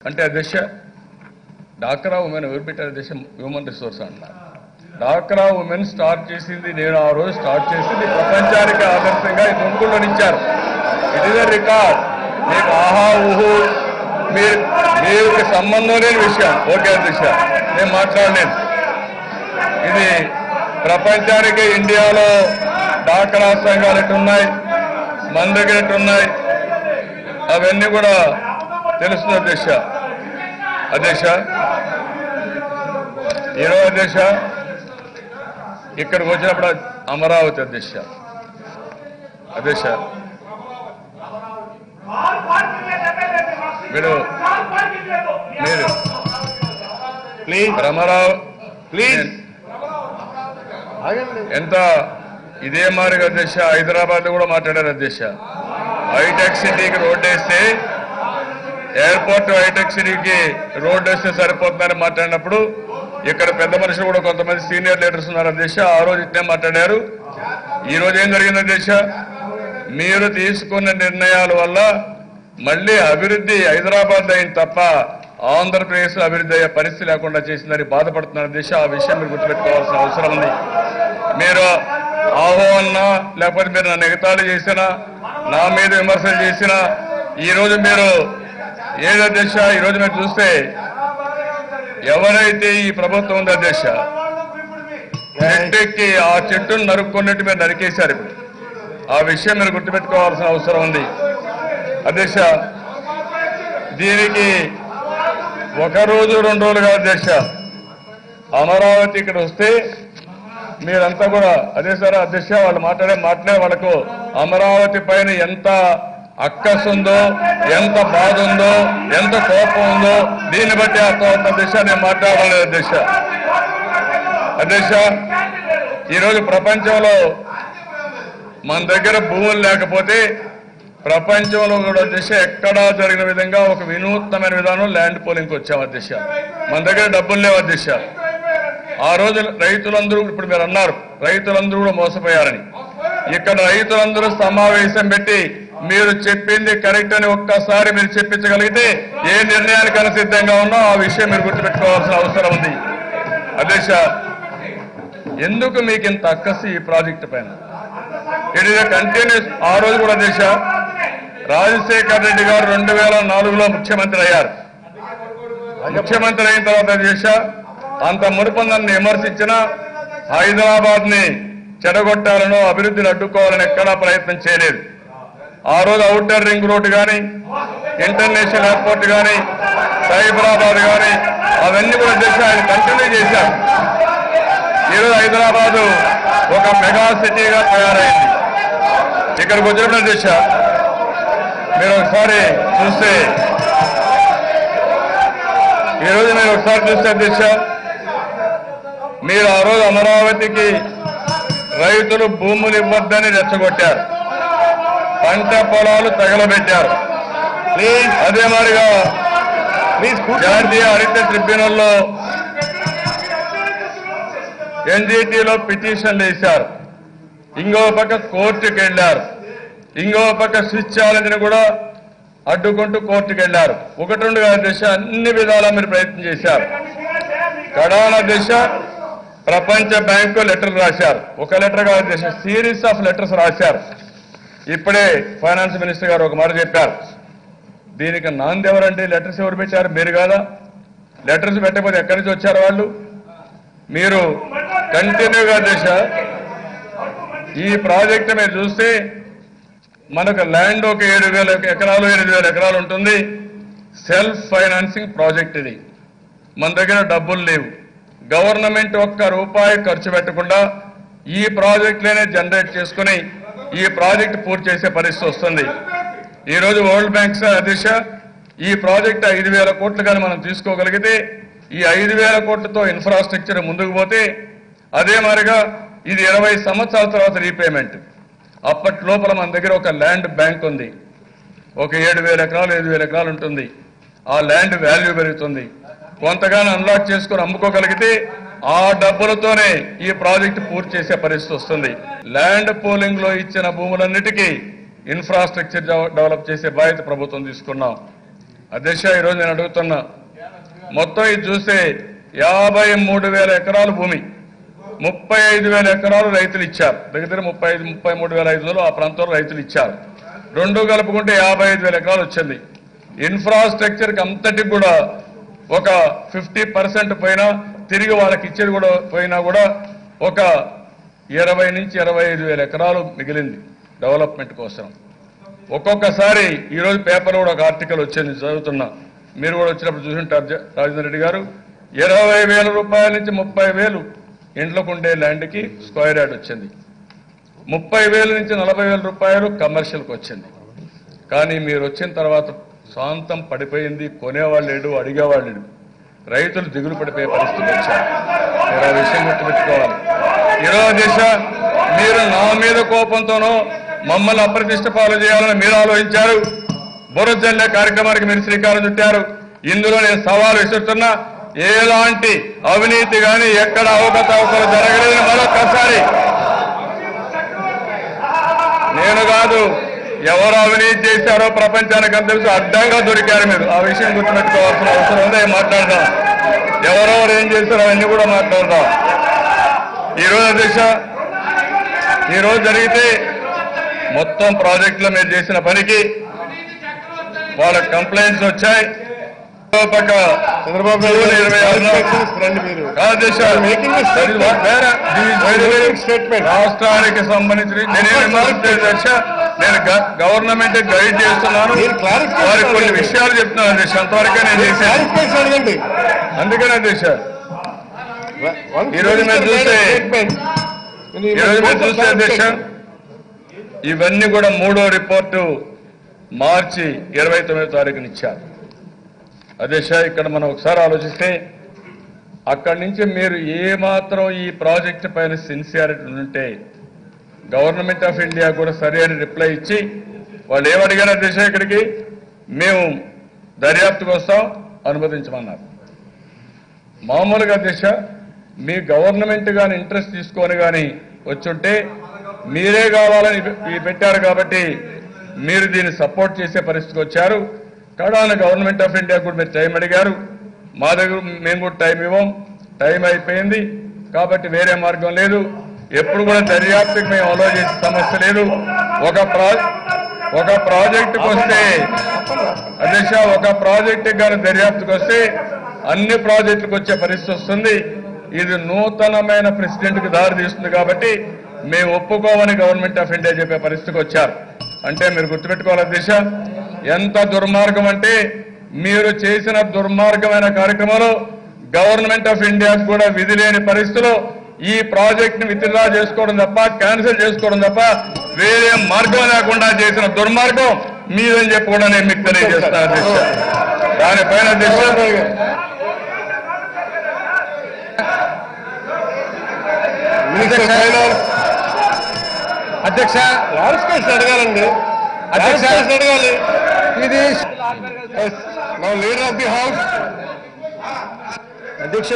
అంటే అధ్యక్ష డాక్రా ఉమెన్ ఎవరు పెట్టారు అధ్యక్ష హ్యూమన్ రిసోర్స్ అన్నారు డాక్రా ఉమెన్ స్టార్ట్ చేసింది నేను ఆ రోజు స్టార్ట్ చేసింది ప్రపంచానికి ఆదర్శంగా ఈ తొమ్మిదిలో ఇచ్చారు ఇట్ ఇస్ రికార్డ్ మీకు ఆహా ఊహు మీరు మీకు సంబంధం లేని విషయం ఓకే అధ్యక్ష నేను మాట్లాడలేదు ఇది ప్రపంచానికి ఇండియాలో డాక్రా సంఘాలు ఎట్టున్నాయి మన దగ్గర ఎట్టున్నాయి అవన్నీ కూడా తెలుస్తుంది అధ్యక్ష అధ్యక్ష ఈరోజు అధ్యక్ష ఇక్కడికి వచ్చినప్పుడు అమరావతి అధ్యక్ష అధ్యక్ష మీరు మీరు ప్లీజ్ రమారావు ప్లీజ్ ఎంత ఇదే మారిగా అధ్యక్ష హైదరాబాద్ లో కూడా మాట్లాడారు అధ్యక్ష హైటెక్ సిటీకి రోడ్ వేస్తే ఎయిర్పోర్ట్ హైటెక్ సిటీకి రోడ్ వేస్తే సరిపోతుందని మాట్లాడినప్పుడు ఇక్కడ పెద్ద మనుషులు కూడా కొంతమంది సీనియర్ లీడర్స్ ఉన్నారు అధ్యక్ష ఆ రోజు ఇట్నే మాట్లాడారు ఈ రోజు ఏం జరిగింది అధ్యక్ష మీరు తీసుకున్న నిర్ణయాల వల్ల మళ్ళీ అభివృద్ధి హైదరాబాద్ అయింది తప్ప ఆంధ్రప్రదేశ్ అభివృద్ధి అయ్యే పరిస్థితి లేకుండా చేసిందని బాధపడుతున్నారు అధ్యక్ష ఆ విషయం మీరు గుర్తుపెట్టుకోవాల్సిన అవసరం ఉంది మీరు ఆహో అన్నా లేకపోతే మీరు నన్ను ఎగతాళి చేసినా నా మీద విమర్శలు చేసినా ఈ రోజు మీరు ఏది అధ్యక్ష ఈ రోజు మీరు చూస్తే ఎవరైతే ఈ ప్రభుత్వం ఉందో అధ్యక్ష చెట్టు ఎక్కి ఆ చెట్టును నరుక్కున్నట్టు మీరు నరికేశారు ఇప్పుడు ఆ విషయం మీరు గుర్తుపెట్టుకోవాల్సిన అవసరం ఉంది అధ్యక్ష దీనికి ఒక రోజు రెండు రోజులు కాదు అధ్యక్ష అమరావతి ఇక్కడ వస్తే మీరంతా కూడా అదే సార్ అధ్యక్ష వాళ్ళు మాట్లాడే మాట్లాడే వాళ్ళకు అమరావతి పైన ఎంత అక్కస్ ఉందో ఎంత బాధ ఉందో ఎంత కోపం ఉందో దీన్ని బట్టి అర్థమవుతుంది అధ్యక్ష నేను మాట్లాడలేదు అధ్యక్ష అధ్యక్ష ఈరోజు ప్రపంచంలో మన దగ్గర భూములు లేకపోతే ప్రపంచంలో కూడా అధ్యక్ష ఎక్కడా జరిగిన విధంగా ఒక వినూత్నమైన విధానం ల్యాండ్ పోలింగ్కి వచ్చాం అధ్యక్ష మన దగ్గర డబ్బులు లేవు అధ్యక్ష ఆ రోజు రైతులందరూ ఇప్పుడు మీరు అన్నారు రైతులందరూ కూడా మోసపోయారని ఇక్కడ రైతులందరూ సమావేశం పెట్టి మీరు చెప్పింది కరెక్ట్ అని ఒక్కసారి మీరు చెప్పించగలిగితే ఏ నిర్ణయానికైనా సిద్ధంగా ఉన్నా ఆ విషయం మీరు గుర్తుపెట్టుకోవాల్సిన అవసరం ఉంది అధ్యక్ష ఎందుకు మీకు ఇంత అక్కసి ఈ ప్రాజెక్టు పైన ఇట్ ఇస్ కంటిన్యూస్ ఆ రోజు కూడా దేశ రాజశేఖర్ రెడ్డి గారు రెండు వేల నాలుగులో ముఖ్యమంత్రి అయ్యారు ముఖ్యమంత్రి అయిన తర్వాత దేశ అంత మునుపు నన్ను విమర్శించిన హైదరాబాద్ ని చెడగొట్టాలనో అభివృద్ధిని అడ్డుకోవాలని ఎక్కడా ప్రయత్నం చేయలేదు ఆ రోజు అవుటర్ రింగ్ రోడ్ కానీ ఇంటర్నేషనల్ ఎయిర్పోర్ట్ కానీ సైబరాబాద్ కానీ అవన్నీ కూడా దేశ ఆయన కంటిన్యూ చేశారు ఈరోజు హైదరాబాదు ఒక మెగా సిటీగా తయారైంది ఇక్కడికి వచ్చినప్పుడు దిశ మీరు ఒకసారి చూస్తే ఈరోజు మీరు ఒకసారి చూస్తే దిశ మీరు ఆ రోజు అమరావతికి రైతులు భూములు ఇవ్వద్దని రెచ్చగొట్టారు పంట పొలాలు తగలబెట్టారు ప్లీజ్ అదే మాదిరిగా ప్లీజ్ జాతీయ హరిత ట్రిబ్యునల్లో ఎన్జిటిలో పిటిషన్లు వేశారు ఇంకో పక్క కోర్టుకు వెళ్ళారు ఇంకో పక్క స్విచ్ ఛాలెంజ్ని కూడా అడ్డుకుంటూ కోర్టుకు వెళ్ళారు ఒకటి రెండు కాదు దిశ అన్ని విధాలా మీరు ప్రయత్నం చేశారు కడాన దిశ ప్రపంచ బ్యాంకు లెటర్ రాశారు ఒక లెటర్ కాదు దిశ సిరీస్ ఆఫ్ లెటర్స్ రాశారు ఇప్పుడే ఫైనాన్స్ మినిస్టర్ గారు ఒక మాట చెప్పారు దీనికి నాంది ఎవరండి లెటర్స్ ఎవరు పెట్టారు మీరు కాదా లెటర్స్ పెట్టకపోతే ఎక్కడి నుంచి వచ్చారు వాళ్ళు మీరు కంటిన్యూగా దిశ ఈ ప్రాజెక్ట్ మీరు చూస్తే మనకు ల్యాండ్ ఒక ఏడు వేల ఎకరాలు ఎనిమిది వేల ఎకరాలు ఉంటుంది సెల్ఫ్ ఫైనాన్సింగ్ ప్రాజెక్ట్ ఇది మన దగ్గర డబ్బులు లేవు గవర్నమెంట్ ఒక్క రూపాయి ఖర్చు పెట్టకుండా ఈ ప్రాజెక్టులోనే జనరేట్ చేసుకుని ఈ ప్రాజెక్ట్ పూర్తి చేసే పరిస్థితి వస్తుంది ఈ రోజు వరల్డ్ బ్యాంక్ సార్ అధ్యక్ష ఈ ప్రాజెక్ట్ ఐదు వేల కోట్లు కానీ మనం తీసుకోగలిగితే ఈ ఐదు వేల కోట్లతో ఇన్ఫ్రాస్ట్రక్చర్ ముందుకు పోతే అదే మాదిరిగా ఇది ఇరవై సంవత్సరాల తర్వాత రీపేమెంట్ అప్పటి లోపల మన దగ్గర ఒక ల్యాండ్ బ్యాంక్ ఉంది ఒక ఏడు వేల ఎకరాలు ఐదు వేల ఎకరాలు ఉంటుంది ఆ ల్యాండ్ వాల్యూ పెరుగుతుంది కొంతగానో అన్లాక్ చేసుకుని అమ్ముకోగలిగితే ఆ డబ్బులతోనే ఈ ప్రాజెక్ట్ పూర్తి చేసే పరిస్థితి వస్తుంది ల్యాండ్ పోలింగ్ లో ఇచ్చిన భూములన్నిటికీ ఇన్ఫ్రాస్ట్రక్చర్ డెవ- డెవలప్ చేసే బాధ్యత ప్రభుత్వం తీసుకున్నాం అధ్యక్ష ఈరోజు నేను అడుగుతున్నా మొత్తం ఇది చూస్తే యాభై మూడు వేల ఎకరాలు భూమి ముప్పై ఐదు వేల ఎకరాలు రైతులు ఇచ్చారు దగ్గర దగ్గర ముప్పై ఐదు ముప్పై మూడు వేల ఐదు వందలు ఆ ప్రాంతంలో రైతులు ఇచ్చారు రెండు కలుపుకుంటే యాభై ఐదు వేల ఎకరాలు వచ్చింది ఇన్ఫ్రాస్ట్రక్చర్కి అంతటికి కూడా ఒక ఫిఫ్టీ పర్సెంట్ పోయినా తిరిగి వాళ్ళకి ఇచ్చేది కూడా పోయినా కూడా ఒక ఇరవై నుంచి ఇరవై ఐదు వేల ఎకరాలు మిగిలింది డెవలప్మెంట్ కోసం ఒక్కొక్కసారి ఈరోజు పేపర్ కూడా ఒక ఆర్టికల్ వచ్చింది చదువుతున్నా మీరు కూడా వచ్చినప్పుడు చూసుంటారు జ- రాజేంద్ర రెడ్డి గారు ఇరవై వేల రూపాయల నుంచి ముప్పై వేలు ఇంట్లోకి ఉండే ల్యాండ్కి స్క్వేర్ యార్డ్ వచ్చింది ముప్పై వేల నుంచి నలభై వేల రూపాయలు కమర్షియల్కి వచ్చింది కానీ మీరు వచ్చిన తర్వాత శాంతం పడిపోయింది కొనేవాళ్ళు లేడు అడిగేవాళ్ళు లేడు రైతులు దిగులు పడిపోయే పరిస్థితి వచ్చారు మీరు ఆ విషయం గుర్తుపెట్టుకోవాలి ఈరోజు దిశ మీరు నా మీద కోపంతోనో మమ్మల్ని అప్రతిష్ట పాలు చేయాలని మీరు ఆలోచించారు బురద జల్లే కార్యక్రమానికి మీరు శ్రీకారం చుట్టారు ఇందులో నేను సవాలు విసురుతున్నా ఎలాంటి అవినీతి కానీ ఎక్కడ అవకతవకలు జరగలేదని మరొకసారి నేను కాదు ఎవరు అవినీతి చేశారో ప్రపంచానికి అంత తెలుసు అడ్డంగా దొరికారు మీరు ఆ విషయం గుర్తుపెట్టుకోవాల్సిన అవసరం ఉందే మాట్లాడదాం ఎవరెవరు ఏం చేశారో అవన్నీ కూడా మాట్లాడదాం ఈరోజు అధ్యక్ష ఈరోజు జరిగితే మొత్తం ప్రాజెక్టులో మీరు చేసిన పనికి వాళ్ళ కంప్లైంట్స్ వచ్చాయి ఇంకో పక్క చంద్రబాబు నాయుడు ఇరవై ఆరులో రండి మీరు అధ్యక్ష making a statement. స్టేట్మెంట్ రాష్ట్రానికి సంబంధించి నేనేం విమర్శించలేదు అధ్యక్ష నేను గవర్నమెంట్ గైడ్ చేస్తున్నాను మీరు clarification వారికి కొన్ని అడగండి. విషయాలు చెప్తున్నాను అధ్యక్ష అంతవరకే నేను చేశాను క్లారిఫికేషన్ అడగండి అందుకనే అధ్యక్ష Once ఈ రోజు మీరు minister made a చూస్తే- statement, then you ఈ రోజు must మీరు go for చూస్తే అధ్యక్ష clarification. ఇవన్నీ కూడా మూడో రిపోర్టు మార్చి ఇరవై తొమ్మిదో తారీఖున ఇచ్చారు అధ్యక్ష ఇక్కడ మనం ఒకసారి ఆలోచిస్తే అక్కడి నుంచి మీరు ఏమాత్రం ఈ ప్రాజెక్టు పైన సిన్సియారిటీ ఉంటే గవర్నమెంట్ ఆఫ్ ఇండియా కూడా సరైన రిప్లై ఇచ్చి వాళ్ళు ఏమడిగారు అధ్యక్ష ఇక్కడికి మేము దర్యాప్తుకు వస్తాం అనుమతించమన్నారు మామూలుగా అధ్యక్ష మీ గవర్నమెంట్ కానీ ఇంట్రెస్ట్ తీసుకొని కానీ వచ్చుంటే మీరే కావాలని ఇవి పెట్టారు కాబట్టి మీరు దీన్ని సపోర్ట్ చేసే పరిస్థితికి వచ్చారు కడాన గవర్నమెంట్ ఆఫ్ ఇండియా కూడా మీరు టైం అడిగారు మా దగ్గర మేము కూడా టైం ఇవ్వం టైం అయిపోయింది కాబట్టి వేరే మార్గం లేదు ఎప్పుడు కూడా దర్యాప్తుకి మేము అలో చేసే సమస్య లేదు ఒక ప్రా ఒక ప్రాజెక్టుకు వస్తే అధ్యక్ష ఒక ప్రాజెక్టు కానీ దర్యాప్తుకు వస్తే అన్ని ప్రాజెక్టులకు వచ్చే పరిస్థితి వస్తుంది ఇది నూతనమైన ప్రెసిడెంట్ కి దారి తీస్తుంది కాబట్టి మేము ఒప్పుకోమని గవర్నమెంట్ ఆఫ్ ఇండియా చెప్పే పరిస్థితికి వచ్చారు అంటే మీరు గుర్తుపెట్టుకోవాలి అధ్యక్ష ఎంత దుర్మార్గం అంటే మీరు చేసిన దుర్మార్గమైన కార్యక్రమంలో గవర్నమెంట్ ఆఫ్ ఇండియా కూడా విధి లేని పరిస్థితిలో ఈ ప్రాజెక్ట్ ని విత్డ్రా చేసుకోవడం తప్ప క్యాన్సిల్ చేసుకోవడం తప్ప వేరే మార్గం లేకుండా చేసిన దుర్మార్గం మీదని చెప్పి కూడా నేను మీకు తెలియజేస్తాను అధ్యక్ష దానిపైన అధ్యక్ష Minister Finance, అధ్యక్ష clarification అడగాలండి అధ్యక్ష. Clarification అడగాలి ఇది Yes. Now leader of the house. అధ్యక్ష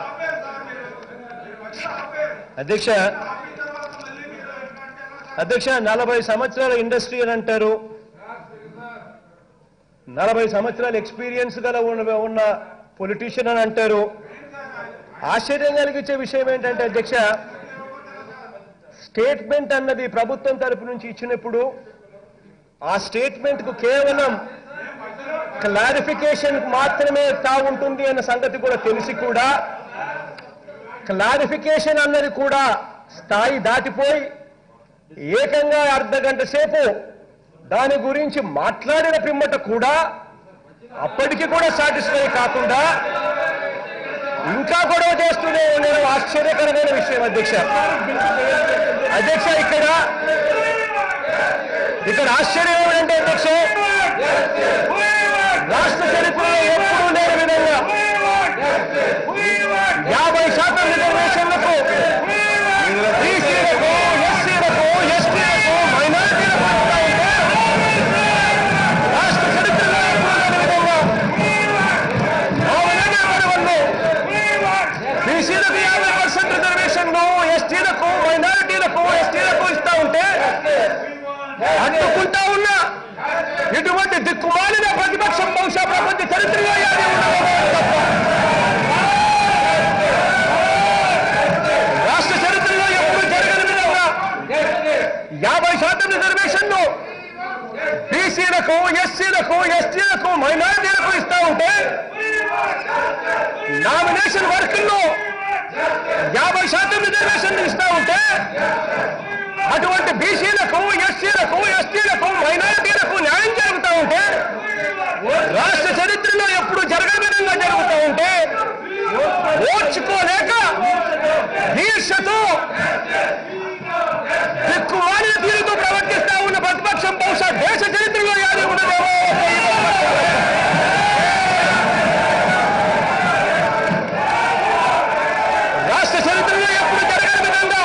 అధ్యక్ష అధ్యక్ష నలభై సంవత్సరాల ఇండస్ట్రీ అని అంటారు నలభై సంవత్సరాల ఎక్స్పీరియన్స్ గల ఉన్న ఉన్న పొలిటీషియన్ అని అంటారు ఆశ్చర్యం కలిగించే విషయం ఏంటంటే అధ్యక్ష స్టేట్మెంట్ అన్నది ప్రభుత్వం తరపు నుంచి ఇచ్చినప్పుడు ఆ స్టేట్మెంట్ కు కేవలం క్లారిఫికేషన్ మాత్రమే తాగుంటుంది అన్న సంగతి కూడా తెలిసి కూడా క్లారిఫికేషన్ అన్నది కూడా స్థాయి దాటిపోయి ఏకంగా అర్ధ గంట సేపు దాని గురించి మాట్లాడిన పిమ్మట కూడా అప్పటికి కూడా సాటిస్ఫై కాకుండా ఇంకా గొడవ చేస్తూనే ఉండడం ఆశ్చర్యకరమైన విషయం అధ్యక్ష అధ్యక్ష ఇక్కడ ఇక్కడ ఆశ్చర్యం ఏమిటంటే అధ్యక్ష రాష్ట్ర చరిత్రలో ఎప్పుడూ లేని విధంగా యాభై శాతం రిజర్వేషన్లకు బీసీలకు ఎస్సీలకు ఎస్టీలకు మైనార్టీలకు ఇస్తా ఉంటే రాష్ట్ర చరిత్రలో ఎప్పుడూ లేని విధంగా ఆ విధంగా మరి వాళ్ళు బీసీలకు యాభై పర్సెంట్ రిజర్వేషన్లు ఎస్టీలకు మైనారిటీలకు ఎస్టీలకు ఇస్తా ఉంటే అడ్డుకుంటా ఉన్నా ఇటువంటి దిక్కుమాలిన ప్రతిపక్షం బహుశా ప్రపంచ చరిత్రలో ఏది ఉండదు తప్ప రాష్ట్ర చరిత్రలో ఎప్పుడు జరగని విధంగా యాభై శాతం రిజర్వేషన్లు బీసీలకు ఎస్సీలకు ఎస్టీలకు మైనారిటీలకు ఇస్తా ఉంటే నామినేషన్ వర్కుల్లో యాభై శాతం రిజర్వేషన్లు ఇస్తా ఉంటే అటువంటి బీసీలకు ఎస్సీలకు ఎస్టీలకు మైనారిటీలకు న్యాయం జరుగుతూ ఉంటే రాష్ట్ర చరిత్రలో ఎప్పుడు జరగని విధంగా జరుగుతూ ఉంటే ఓర్చుకోలేక దీక్షతో దిక్కుమాలిన తీరుతో ప్రవర్తిస్తా ఉన్న ప్రతిపక్షం బహుశా దేశ చరిత్రలో యాది ఉండదేమో రాష్ట్ర చరిత్రలో ఎప్పుడు జరగని విధంగా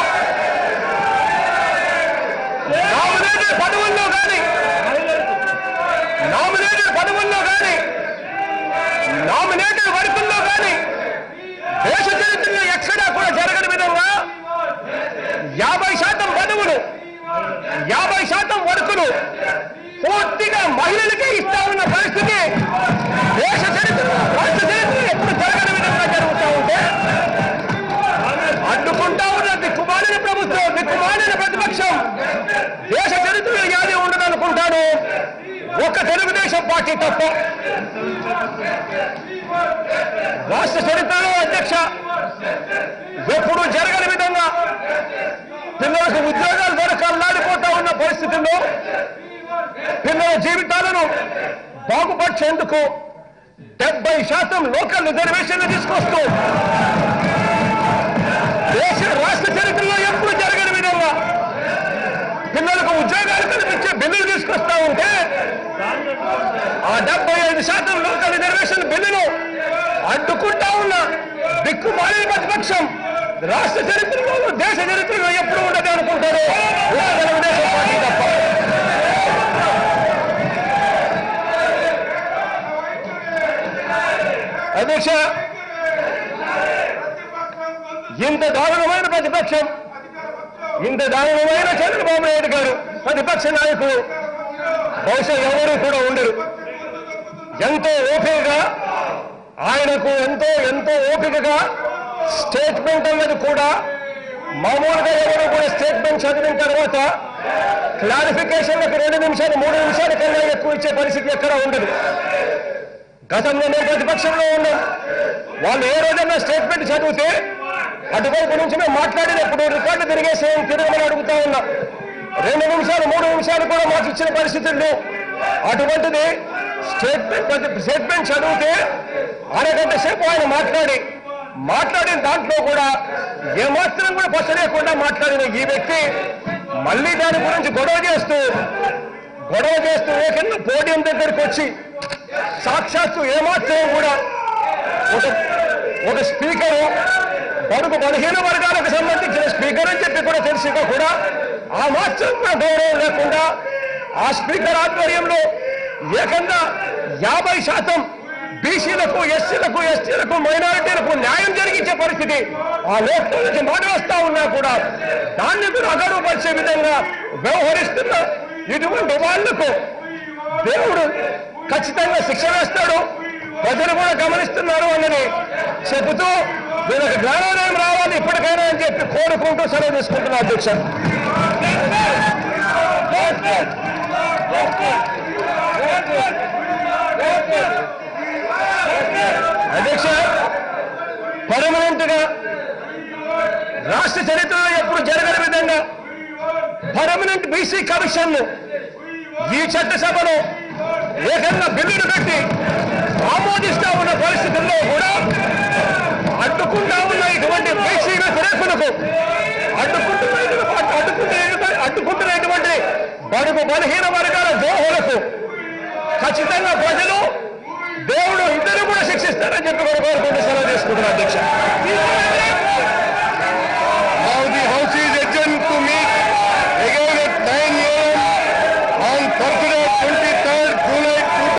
నామినేటెడ్ పదవుల్లో కానీ నామినేటెడ్ పదవుల్లో కానీ నామినేటెడ్ వర్కుల్లో కానీ దేశ చరిత్రలో ఎక్కడా కూడా జరగని విధంగా యాభై శాతం పదవులు యాభై శాతం వర్కులు పూర్తిగా మహిళలకే ఇస్తా ఉన్న పరిస్థితి దేశ చరిత్రలో రాష్ట్ర చరిత్రలో ఎప్పుడు జరగని విధంగా జరుగుతూ ఉంటే అడ్డుకుంటా ఉన్న దిక్కుమాలిన ప్రభుత్వం దిక్కుమాలిన ప్రతిపక్షం దేశ చరిత్రలో యాది ఉండదనుకుంటాను ఒక్క తెలుగుదేశం పార్టీ తప్ప రాష్ట్ర చరిత్రలో అధ్యక్ష ఎప్పుడు జరగని విధంగా పిల్లలకు ఉద్యోగాలు దొరక అల్లాడిపోతా ఉన్న పరిస్థితుల్లో పిల్లల జీవితాలను బాగుపరిచేందుకు డెబ్బై శాతం లోకల్ రిజర్వేషన్లు తీసుకొస్తూ దేశ రాష్ట్ర చరిత్రలో ఎప్పుడు జరగని విధంగా పిల్లలకు ఉద్యోగాలు కల్పించే బిల్లులు తీసుకొస్తా ఉంటే ఆ డెబ్బై ఐదు శాతం లోకల్ రిజర్వేషన్ బిల్లును అడ్డుకుంటా ఉన్న దిక్కుమాలిన ప్రతిపక్షం రాష్ట్ర చరిత్రలో దేశ చరిత్రలో ఎప్పుడు ఉండదు అనుకుంటారు ఒక్క తెలుగుదేశం పార్టీ తప్ప అధ్యక్ష ఇంత దారుణమైన ప్రతిపక్షం ఇంత దారుణమైన చంద్రబాబు నాయుడు గారు ప్రతిపక్ష నాయకులు బహుశా ఎవరు కూడా ఉండరు ఎంతో ఓపికగా ఆయనకు ఎంతో ఎంతో ఓపికగా స్టేట్మెంట్ అన్నది కూడా మామూలుగా ఎవరు కూడా స్టేట్మెంట్ చదివిన తర్వాత క్లారిఫికేషన్లకు రెండు నిమిషాలు మూడు నిమిషాల కన్నా ఎక్కువ ఇచ్చే పరిస్థితి ఎక్కడా ఉండదు గతంలో మేము ప్రతిపక్షంలో ఉన్నాం వాళ్ళు ఏ రోజైనా స్టేట్మెంట్ చదివితే అటువైపు నుంచి మేము మాట్లాడినప్పుడు రికార్డు తిరిగేసి తిరగమని అడుగుతా ఉన్నా రెండు నిమిషాలు మూడు నిమిషాలు కూడా మాకు ఇచ్చిన పరిస్థితులు లేవు. అటువంటిది స్టేట్మెంట్ ప్రతి- స్టేట్మెంట్ చదివితే అరగంట సేపు ఆయన మాట్లాడి మాట్లాడిన దాంట్లో కూడా ఏమాత్రం కూడా పచ్చ లేకుండా మాట్లాడిన ఈ వ్యక్తి మళ్ళీ దాని గురించి గొడవ చేస్తూ గొడవ చేస్తూ ఏకన్నా పోడియం దగ్గరికి వచ్చి సాక్షాత్తు ఏమాత్రం కూడా ఒక ఒక స్పీకరు బడుగు బలహీన వర్గాలకు సంబంధించిన స్పీకర్ అని చెప్పి కూడా తెలిసిగా కూడా ఆ మాత్రం కూడా గౌరవం లేకుండా ఆ స్పీకర్ ఆధ్వర్యంలో ఏకంగా యాభై శాతం బీసీలకు ఎస్సీలకు ఎస్టీలకు మైనారిటీలకు న్యాయం జరిగించే పరిస్థితి ఆ లోక్లో నుంచి మాట వస్తా ఉన్నా కూడా దాన్ని కూడా అగౌరవపరిచే విధంగా వ్యవహరిస్తున్న ఇటువంటి వాళ్లకు దేవుడు ఖచ్చితంగా శిక్ష వేస్తాడు ప్రజలు కూడా గమనిస్తున్నారు అన్నది చెబుతూ వీళ్ళకి జ్ఞానోదయం రావాలి ఇప్పటికైనా అని చెప్పి కోరుకుంటూ సెలవు తీసుకుంటున్నా అధ్యక్ష అధ్యక్ష పర్మనెంట్ గా రాష్ట్ర చరిత్రలో ఎప్పుడు జరగని విధంగా పర్మనెంట్ బీసీ కమిషన్ ఈ చట్టసభలో ఏకంగా బిల్లులు పెట్టి ఆమోదిస్తా ఉన్న పరిస్థితుల్లో కూడా అడ్డుకుంటా ఉన్న ఇటువంటి బీసీ వ్యతిరేకులకు అడ్డుకుంటున్న అడ్డుకుంటున్న అడ్డుకుంటున్నటువంటి బడుగు బలహీన వర్గాల ద్రోహులకు ఖచ్చితంగా ప్రజలు దేవుడు ఇద్దరు కూడా శిక్షిస్తారని చెప్పి కూడా కోరుకుంటూ సెలవు తీసుకుంటున్నారు అధ్యక్ష